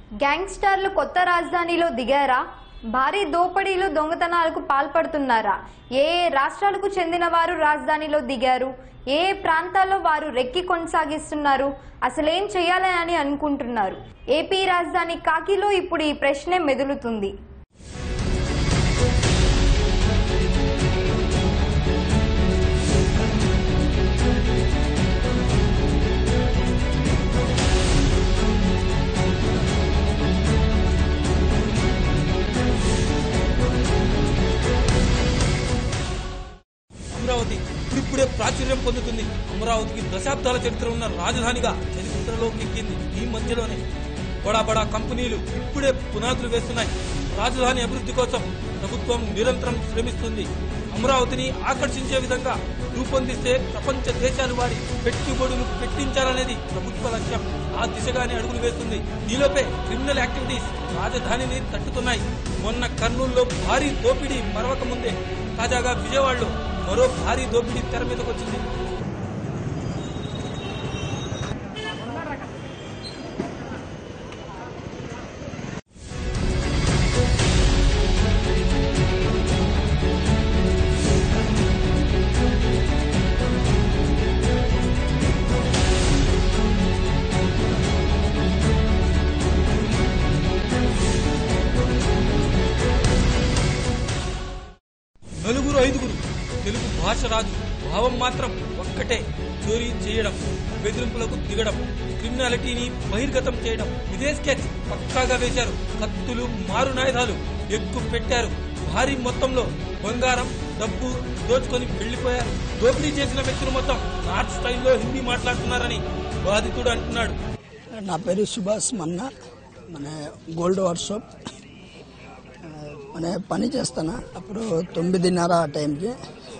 గ్యాంగ్స్టర్లు కొత్త రాజధానిలో దిగారా భారీ దోపిడీలు దొంగతనాలకు పాల్పడుతున్నారా ఏ ఏ రాష్ట్రాలకు చెందిన వారు రాజధానిలో దిగారు ఏ ఏ ప్రాంతాల్లో వారు రెక్కి కొనసాగిస్తున్నారు అసలేం చేయాలని అనుకుంటున్నారు ఏపీ రాజధాని కాకిలో ఇప్పుడు ఈ ప్రశ్నే మెదులుతుంది అమరావతి ఇప్పుడిప్పుడే ప్రాచుర్యం పొందుతుంది అమరావతికి దశాబ్దాల చరిత్ర ఉన్న రాజధానిగా చరిత్రలోకి ఎక్కింది ఈ మధ్యలోనే బడా బడా కంపెనీలు ఇప్పుడే పునాదులు వేస్తున్నాయి రాజధాని అభివృద్ధి కోసం ప్రభుత్వం నిరంతరం శ్రమిస్తుంది అమరావతిని ఆకర్షించే విధంగా రూపొందిస్తే ప్రపంచ దేశాలు వారి పెట్టుబడులు పెట్టించాలనేది ప్రభుత్వ లక్ష్యం ఆ దిశగానే అడుగులు వేస్తుంది ఈలోపే క్రిమినల్ యాక్టివిటీస్ రాజధానిని తట్టుతున్నాయి మొన్న కర్నూలులో భారీ దోపిడీ మరవక ముందే తాజాగా విజయవాడలో మరో భారీ దోపిడీ తెర మీదకి వచ్చింది నలుగురు ఐదుగురు తెలుగు భాష రాదు భావం మాత్రం ఒక్కటే చోరీ చేయడం బెదిరింపులకు దిగడం క్రిమినాలిటీని బహిర్గతం చేయడం ఇదే స్కెచ్ పక్కాగా వేశారు కత్తులు మారునాయుధాలు ఎక్కువ పెట్టారు భారీ మొత్తంలో బంగారం డబ్బు దోచుకొని వెళ్లిపోయారు దోపిడీ చేసిన వ్యక్తులు మొత్తం నార్త్ స్టైల్లో హిందీ మాట్లాడుతున్నారని బాధితుడు అంటున్నాడు నా పేరు సుభాష్ మన్నా మన గోల్డ్ వర్క్షాప్ ఆ, మన పని చేస్తాను అప్పుడు తొమ్మిదిన్నర ఆ టైంకి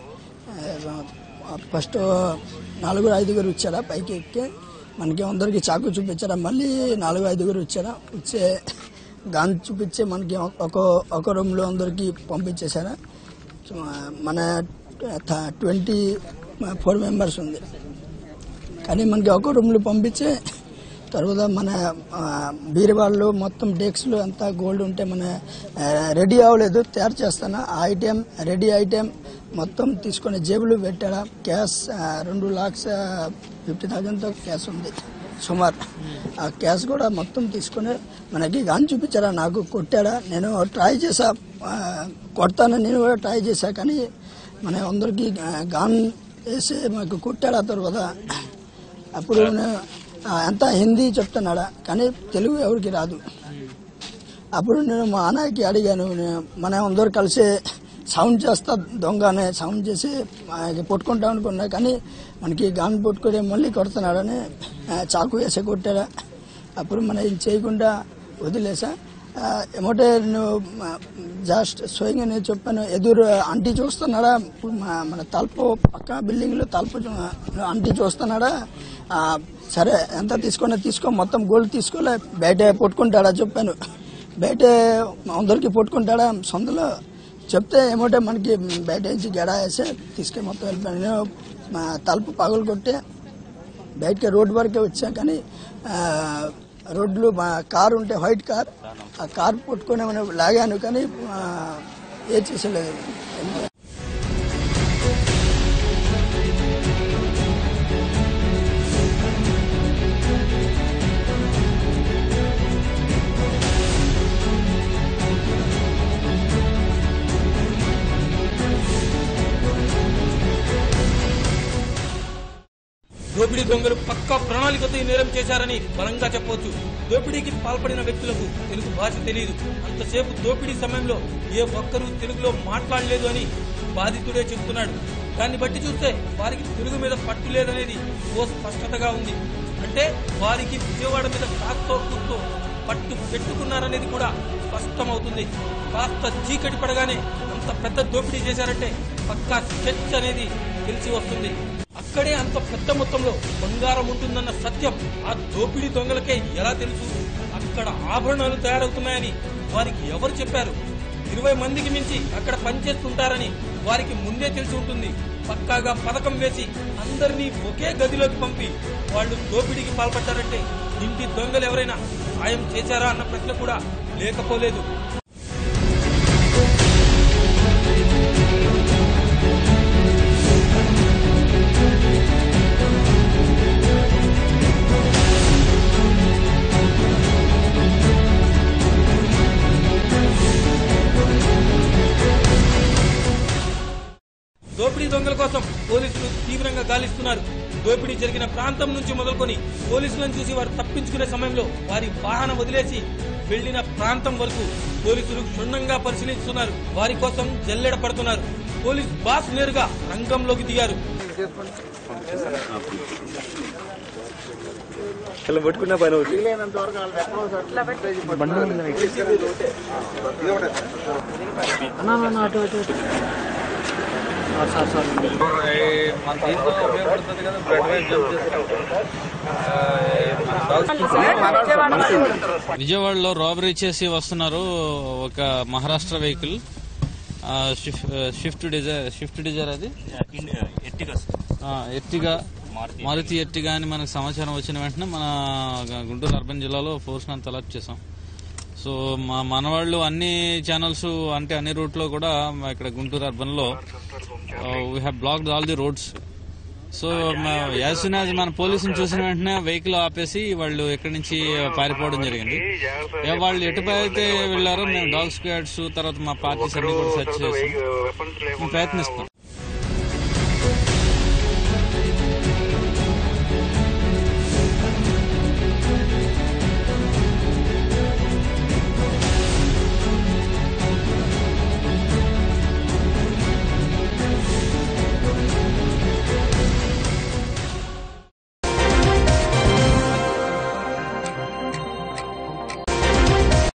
ఆ, ఫస్ట్ నాలుగు ఐదుగురు వచ్చారా పైకి ఎక్కి మనకి అందరికి చాకు చూపించారా మళ్ళీ నాలుగు ఐదుగురు వచ్చారా వచ్చే గాన్ చూపించి మనకి ఒక ఒక రూమ్లో అందరికి పంపించేశారా సో, మన ట్వంటీ ఫోర్ మెంబర్స్ ఉంది కానీ మనకి ఒక రూమ్లో పంపించి తర్వాత మన ఆ, బీరువాళ్ళు మొత్తం డెక్స్లు అంతా గోల్డ్ ఉంటే మన ఆ, రెడీ అవ్వలేదు తయారు చేస్తాను ఆ ఐటెం రెడీ ఐటెం మొత్తం తీసుకొని జేబులు పెట్టాడా క్యాష్ ఆ, రెండు లాక్స్ ఫిఫ్టీ థౌజండ్తో క్యాష్ ఉంది సుమారు ఆ క్యాష్ కూడా మొత్తం తీసుకొని మనకి గాన్ చూపించారా నాకు కొట్టాడా నేను ట్రై చేసా ఆ, కొడతాను నేను కూడా ట్రై చేశా కానీ మన అందరికి గాన్ వేసి మాకు కొట్టాడు అతను కదా అప్పుడు నేను, ఆ, అంతా హిందీ చెప్తున్నాడా కానీ తెలుగు ఎవరికి రాదు అప్పుడు నేను మా అన్నకి అడిగాను నేను- మనం అందరు కలిసి సౌండ్ చేస్తా దొంగనే సౌండ్ చేసి మనకి కొట్టుకుంటాం అనుకున్నా కానీ మనకి గాన్ పట్టుకొని మళ్ళీ కొడుతున్నాడని ఆ, చాకు వేసి కొట్టాడా అప్పుడు మనం ఏం చేయకుండా వదిలేసా ఆ, ఏమంటే నువ్వు జస్ట్ స్వయంగా నేను చెప్పాను ఎదురు అంటీ చూస్తున్నాడా ఇప్పుడు మా- మన తలుపు పక్క బిల్డింగ్ లో తలుపు చూ- అంటీ చూస్తున్నాడా ఆ, సరే ఎంత తీసుకున్నా తీసుకో మొత్తం గోల్డ్ తీసుకోలే బయట పట్టుకుంటాడా చెప్పాను బయట అందరికి పట్టుకుంటాడా సొంతలో చెప్తే ఏమంటే మనకి బయట నుంచి గడ వేసి తీసుకొని మొత్తం వెళ్ళిపోయాను నేను మా తలుపు పగలు కొట్టి బయటకి రోడ్ వరకే వచ్చా కానీ ఆ, రోడ్లు మా కారు ఉంటే వైట్ కార్ ఆ కార్ పట్టుకొని ఏమైనా లాగాను కానీ ఆ, ఏ చేసలేదు దోపిడీ దొంగలు పక్కా ప్రణాళికతో ఈ నేరం చేశారని బలంగా చెప్పవచ్చు దోపిడీకి పాల్పడిన వ్యక్తులకు తెలుగు భాష తెలియదు అంతసేపు దోపిడీ సమయంలో ఏ ఒక్కరూ తెలుగులో మాట్లాడలేదు అని బాధితుడే చెబుతున్నాడు దాన్ని బట్టి చూస్తే వారికి తెలుగు మీద పట్టు లేదనేది ఓ స్పష్టతగా ఉంది అంటే వారికి విజయవాడ మీద కాస్తో కూస్తో పట్టు పెట్టుకున్నారనేది కూడా స్పష్టమవుతుంది కాస్త చీకటి పడగానే అంత పెద్ద దోపిడీ చేశారంటే పక్కా స్కెచ్ అనేది తెలిసి వస్తుంది అక్కడే అంత పెద్ద మొత్తంలో బంగారం ఉంటుందన్న సత్యం ఆ దోపిడీ దొంగలకే ఎలా తెలుసు అక్కడ ఆభరణాలు తయారవుతున్నాయని వారికి ఎవరు చెప్పారు ఇరవై మందికి మించి అక్కడ పనిచేస్తుంటారని వారికి ముందే తెలిసి ఉంటుంది పక్కాగా పథకం వేసి అందరినీ ఒకే గదిలోకి పంపి వాళ్ళు దోపిడీకి పాల్పడ్డారంటే ఇంటి దొంగలు ఎవరైనా సాయం చేశారా అన్న ప్రశ్న కూడా లేకపోలేదు దోపిడీ దొంగల కోసం పోలీసులు తీవ్రంగా గాలిస్తున్నారు దోపిడీ జరిగిన ప్రాంతం నుంచి మొదలుకొని పోలీసులను చూసి వారు తప్పించుకునే సమయంలో వారి వాహనం వదిలేసి వెళ్లిన ప్రాంతం వరకు పోలీసులు క్షుణ్ణంగా పరిశీలిస్తున్నారు వారి కోసం జల్లెడ పడుతున్నారు పోలీస్ బాస్ నేరుగా రంగంలోకి దిగారు ఇలా పట్టుకున్న పని అవుతుంది మన దీంట్లో ఉపయోగపడుతుంది కదా బ్లడ్ వైప్ జంప్ విజయవాడలో రాబరీ చేసి వస్తున్నారు ఒక మహారాష్ట్ర వెహికల్ ఆ, షిఫ్- షిఫ్ట్ డిజైర్ షిఫ్ట్ డిజైర్ అది ఆ, ఎర్టిగా మారుతి ఎర్టిగా అని మనకు సమాచారం వచ్చిన వెంటనే మన గుంటూరు అర్బన్ జిల్లాలో ఫోర్స్ అంత అలర్ట్ చేసాం సో మా మనవాళ్ళు అన్ని ఛానల్స్ అంటే అన్ని రూట్లో కూడా మా ఇక్కడ గుంటూరు అర్బన్ లో we have blocked all the roads so as soon as మన పోలీసుని చూసిన వెంటనే వెహికల్ ఆపేసి వాళ్ళు ఎక్కడి నుంచి పారిపోవడం జరిగింది ఏ వాళ్ళు ఎటుపైతే వెళ్ళారో మేము డాగ్ స్క్వాడ్స్ తర్వాత మా పార్టీస్ అన్ని కూడా సెర్చ్ చేసి మేము ప్రయత్నిస్తాం